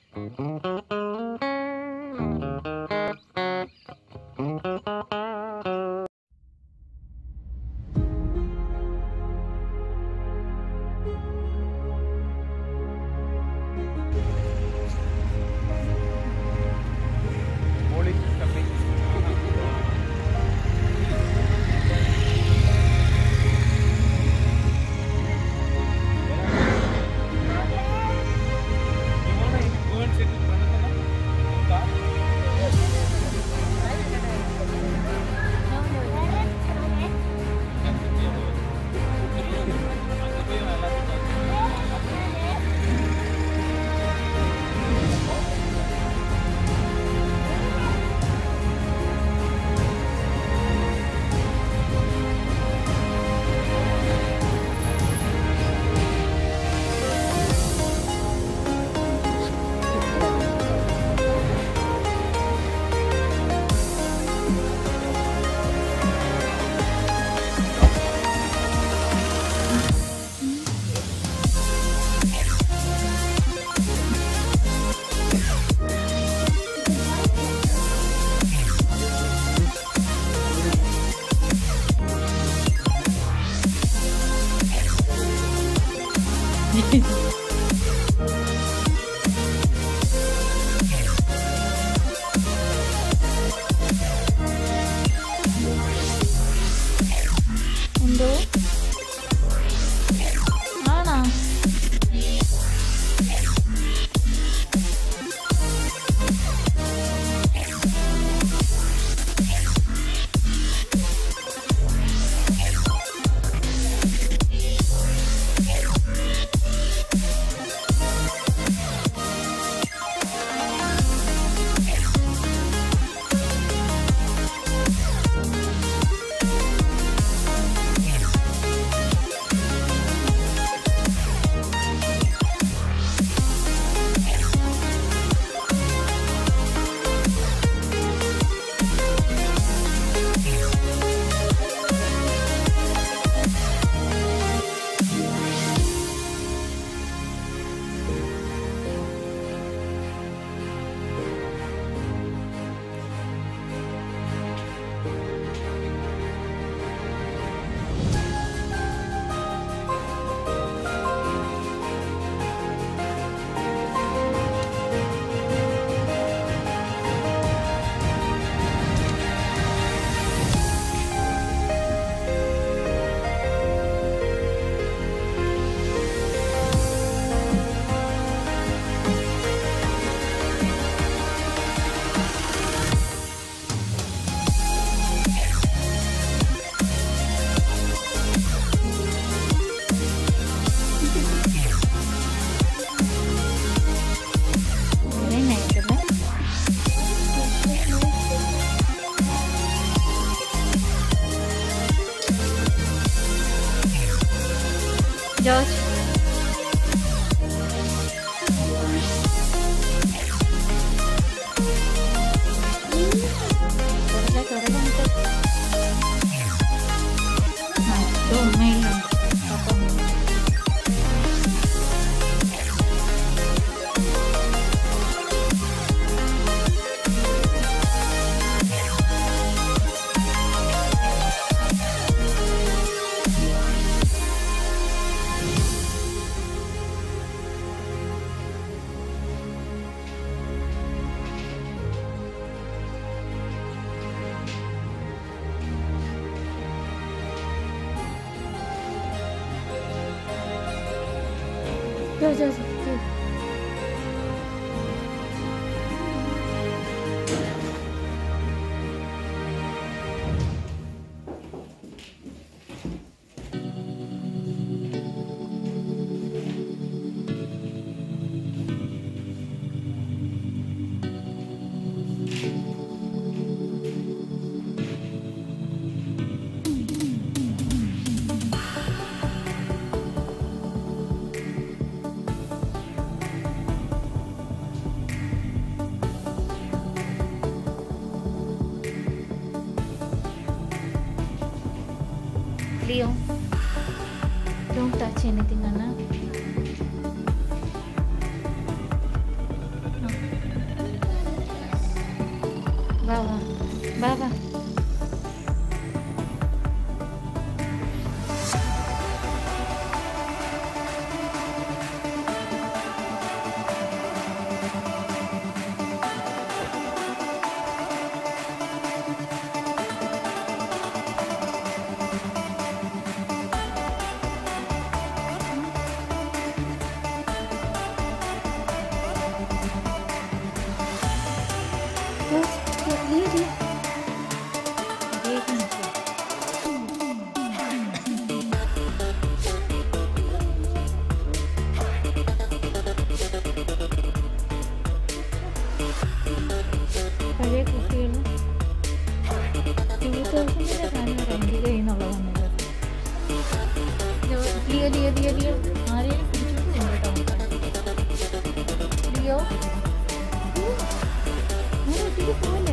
എന്തോ ആണോ Very nice, അല്ലേ? ജോർജ് തുറക്കെ, തുറക്കെ അങ്ങോട്ട്. ആ, ഇത് ഉമ്മയിലുണ്ട്. അപ്പം Go, go, go. Leo, don't touch anything, Anna. വാ വാ വാ വാ Yes, yeah, yeah, yeah. देखना चाहिए। പഴയ കുട്ടികൾ ടൂ തൗസൻഡിൻ്റെ സാധനം റെൻറ്റ് ചെയ്യുന്നുള്ളതാണ് ലിയോ ലിയോ ലിയോ ലിയോ ആരെയും പിടിച്ചോണ്ട് കേട്ടോ ലിയോ ഞാൻ ഒറ്റയ്ക്ക് പോവില്ല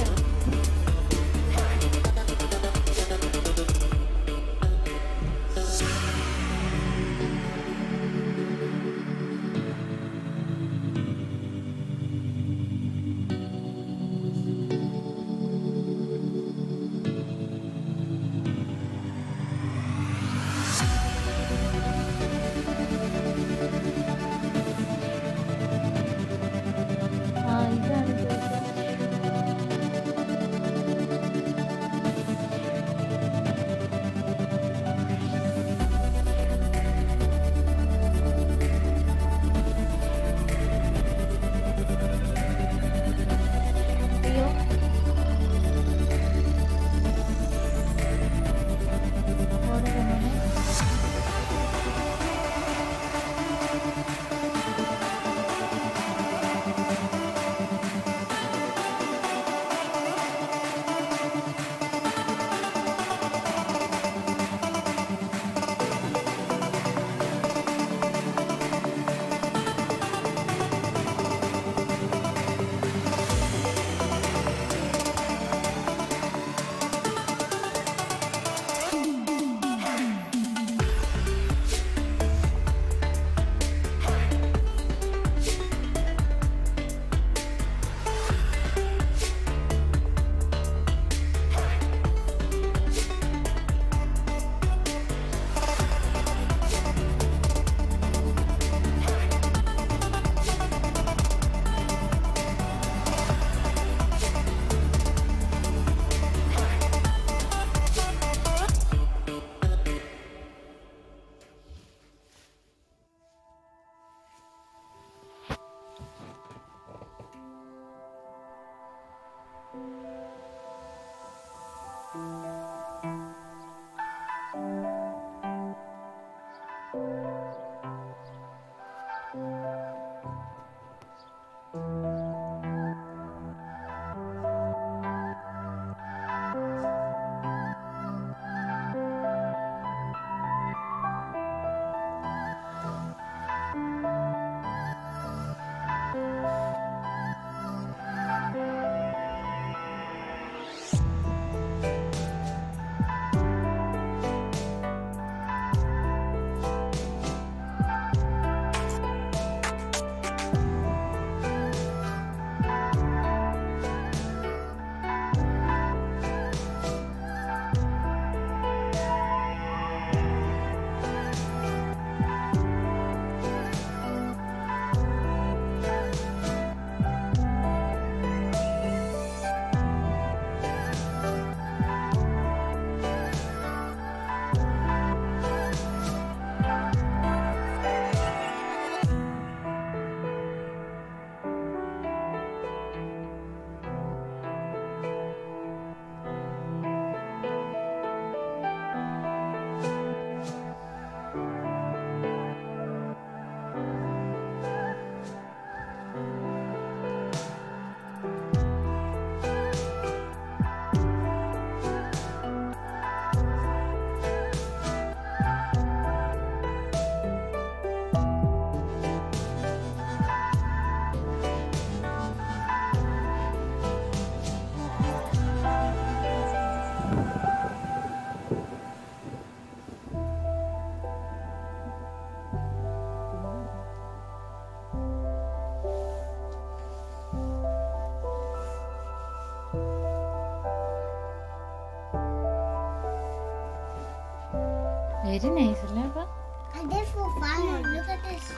വെരി നൈസ് അല്ലേ അപ്പൊ And then for fun, look at this.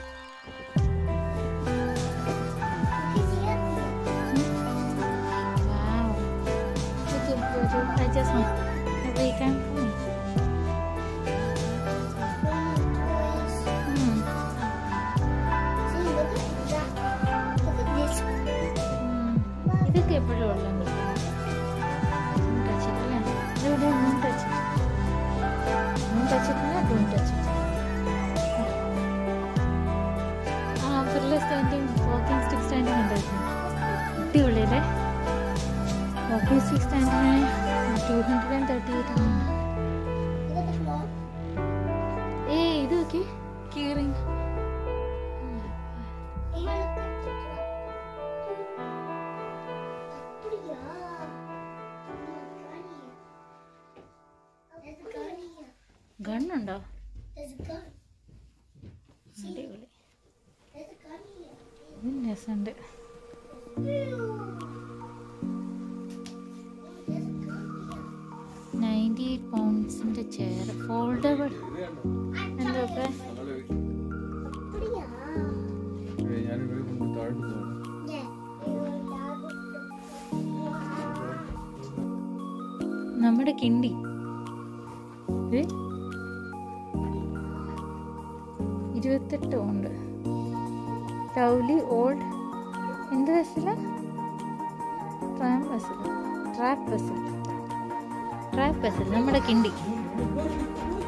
Look at here. Wow. Look at the I just want we can point. Toys. Hmm. See, look at that. Look at this. Hmm. ഇതൊക്കെ എപ്പോഴും ഉള്ള touch അല്ലേ ഇവിടെ moon touch moon ടച്ചിട്ടില്ല don't touch ആ full standing walking stick standing ഉണ്ടായിരുന്നു അടിപൊളിയല്ലേ walking stick സ്റ്റാൻഡിന് two hundred and thirty eight ആണ് Look at the floor. ഏയ് ഇത് നോക്കി keyring Here, look at the floor. அப்படியா? There's a gun here. ഗണ്ണുണ്ടോ There's a gun. അടിപൊളി There's a gun here. ഇത് രസമുണ്ട് There's a gun here. Ninety eight പൗണ്ട്സിൻ്റെ chair foldable എന്താ ഇപ്പം அப்படியா? ഞാൻ ഇവിടെ കൊണ്ട് താഴ്ത്തു Yeah. നമ്മുടെ കിണ്ടി ഇത് ഇരുപത്തെട്ട് ഉണ്ട് ടൗലി ഓൾഡ് എന്ത് ബസ്സില ട്രാം ബസ്സിൽ ട്രാപ്പ് ബസ്സിൽ ട്രാപ്പ് ബസ്സിൽ നമ്മുടെ കിണ്ടി